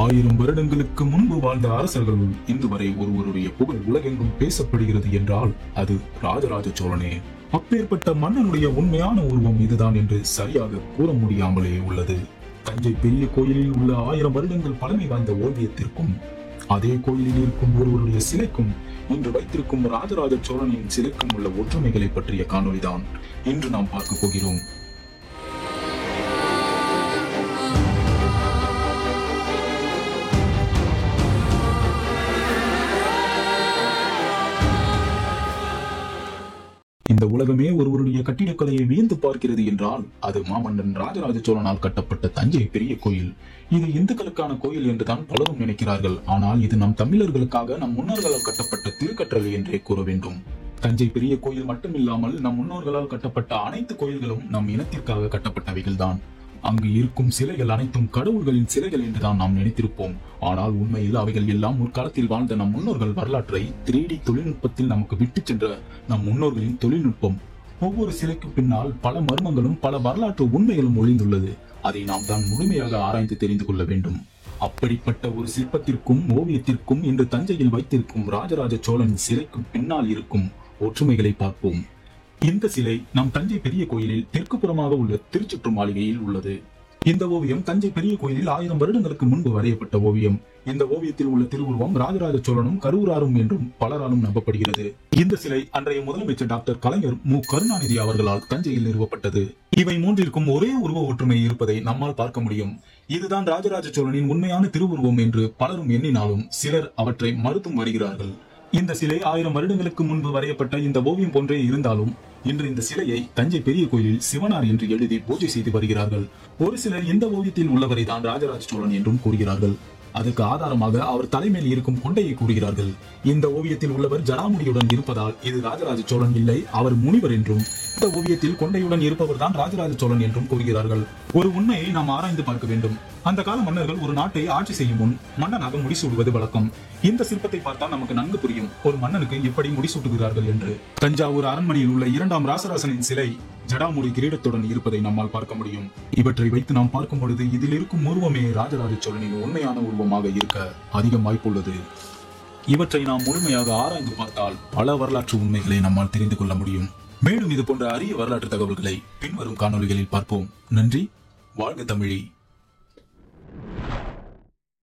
ஆயிரம் வருடங்களுக்கு முன்பு வாழ்ந்த அரசர்களுள் இன்று வரை ஒருவருடைய புகழ் உலகெங்கும் பேசப்படுகிறது என்றால் அது ராஜராஜ சோழனே அப்பேற்பட்ட மன்னனுடைய உண்மையான உருவம் இதுதான் என்று சரியாக கூற முடியாமலே உள்ளது தஞ்சை பெரிய கோயிலில் உள்ள ஆயிரம் வருடங்கள் பழமை வாய்ந்த ஓவியத்திற்கும் அதே கோயிலில் இருக்கும் ஒருவருடைய சிலைக்கும் இன்று வைத்திருக்கும் ராஜராஜ சோழனின் சிலைக்கும் உள்ள ஒற்றுமைகளை பற்றிய காணொளிதான் இன்று நாம் பார்க்க போகிறோம் இந்த உலகமே ஒருவருடைய கட்டிடக்கலையை வியந்து பார்க்கிறது என்றால் அது மாமன்னன் ராஜராஜ சோழனால் கட்டப்பட்ட தஞ்சை பெரிய கோயில் இது இந்துக்களுக்கான கோயில் என்றுதான் பலரும் நினைக்கிறார்கள் ஆனால் இது நம் தமிழர்களுக்காக நம் முன்னோர்களால் கட்டப்பட்ட திருக்கற்றளை என்றே கூற வேண்டும் தஞ்சை பெரிய கோயில் மட்டுமில்லாமல் நம் முன்னோர்களால் கட்டப்பட்ட அனைத்து கோயில்களும் நம் இனத்திற்காக கட்டப்பட்டவைகள்தான் அங்கு இருக்கும் சிலைகள் அனைத்தும் கடவுள்களின் சிலைகள் என்றுதான் நாம் நினைத்திருப்போம் ஆனால் உண்மையில் அவைகள் எல்லாம் முற்காலத்தில் வாழ்ந்த நம் முன்னோர்கள் வரலாற்றை த்ரீ தொழில்நுட்பத்தில் நமக்கு விட்டுச் சென்ற நம் முன்னோர்களின் தொழில்நுட்பம் ஒவ்வொரு சிலைக்கு பின்னால் பல மர்மங்களும் பல வரலாற்று உண்மைகளும் ஒளிந்துள்ளது அதை நாம் தான் முழுமையாக ஆராய்ந்து தெரிந்து கொள்ள வேண்டும் அப்படிப்பட்ட ஒரு சிற்பத்திற்கும் ஓவியத்திற்கும் இன்று தஞ்சையில் வைத்திருக்கும் ராஜராஜ சோழன் சிலைக்கு பின்னால் இருக்கும் ஒற்றுமைகளை பார்ப்போம் இந்த சிலை நம் தஞ்சை பெரிய கோயிலில் தெற்கு புறமாக உள்ள திருச்சுற்று மாளிகையில் உள்ளது இந்த ஓவியம் தஞ்சை பெரிய கோயிலில் ஆயிரம் வருடங்களுக்கு முன்பு வரையப்பட்ட ஓவியம் இந்த ஓவியத்தில் உள்ள திருவுருவம் ராஜராஜ சோழனும் கருவூராரும் என்றும் பலராலும் நம்பப்படுகிறது இந்த சிலை அன்றைய முதலமைச்சர் டாக்டர் கலைஞர் மு கருணாநிதி அவர்களால் தஞ்சையில் நிறுவப்பட்டது இவை மூன்றிற்கும் ஒரே உருவ ஒற்றுமை இருப்பதை நம்மால் பார்க்க முடியும் இதுதான் ராஜராஜ சோழனின் உண்மையான திருவுருவம் என்று பலரும் எண்ணினாலும் சிலர் அவற்றை மறுத்தும் வருகிறார்கள் இந்த சிலை ஆயிரம் வருடங்களுக்கு முன்பு வரையப்பட்ட இந்த ஓவியம் போன்றே இருந்தாலும் இன்று இந்த சிலையை தஞ்சை பெரிய கோயிலில் சிவனார் என்று எழுதி பூஜை செய்து வருகிறார்கள் ஒரு சிலர் இந்த ஓவியத்தில் உள்ளவரை தான் ராஜராஜ சோழன் என்றும் கூறுகிறார்கள் அதுக்கு ஆதாரமாக அவர் தலைமையில் இருக்கும் கொண்டையை கூறுகிறார்கள் இந்த ஓவியத்தில் உள்ளவர் ஜடாமுடியுடன் இருப்பதால் இது ராஜராஜ சோழன் இல்லை அவர் முனிவர் என்றும் இந்த ஓவியத்தில் கொண்டையுடன் இருப்பவர் தான் ராஜராஜ சோழன் என்றும் கூறுகிறார்கள் ஒரு உண்மையை நாம் ஆராய்ந்து பார்க்க வேண்டும் அந்த கால மன்னர்கள் ஒரு நாட்டை ஆட்சி செய்யும் முன் மன்னனாக முடிசூடுவது வழக்கம் இந்த சிற்பத்தை பார்த்தால் நமக்கு நன்கு புரியும் ஒரு மன்னனுக்கு எப்படி முடிசூட்டுகிறார்கள் என்று தஞ்சாவூர் அரண்மனையில் உள்ள இரண்டாம் ராசராசனின் சிலை ஜடாமுடி கிரீடத்துடன் இருப்பதை நம்மால் பார்க்க முடியும் இவற்றை வைத்து நாம் பார்க்கும் பொழுது இதில் இருக்கும் உருவமே ராஜராஜ சோழனின் உண்மையான உருவமாக இருக்க அதிகம் வாய்ப்புள்ளது இவற்றை நாம் முழுமையாக ஆராய்ந்து பார்த்தால் பல வரலாற்று உண்மைகளை நம்மால் தெரிந்து கொள்ள முடியும் மேலும் இது போன்ற அரிய வரலாற்று தகவல்களை பின்வரும் காணொளிகளில் பார்ப்போம் நன்றி வாழ்க தமிழி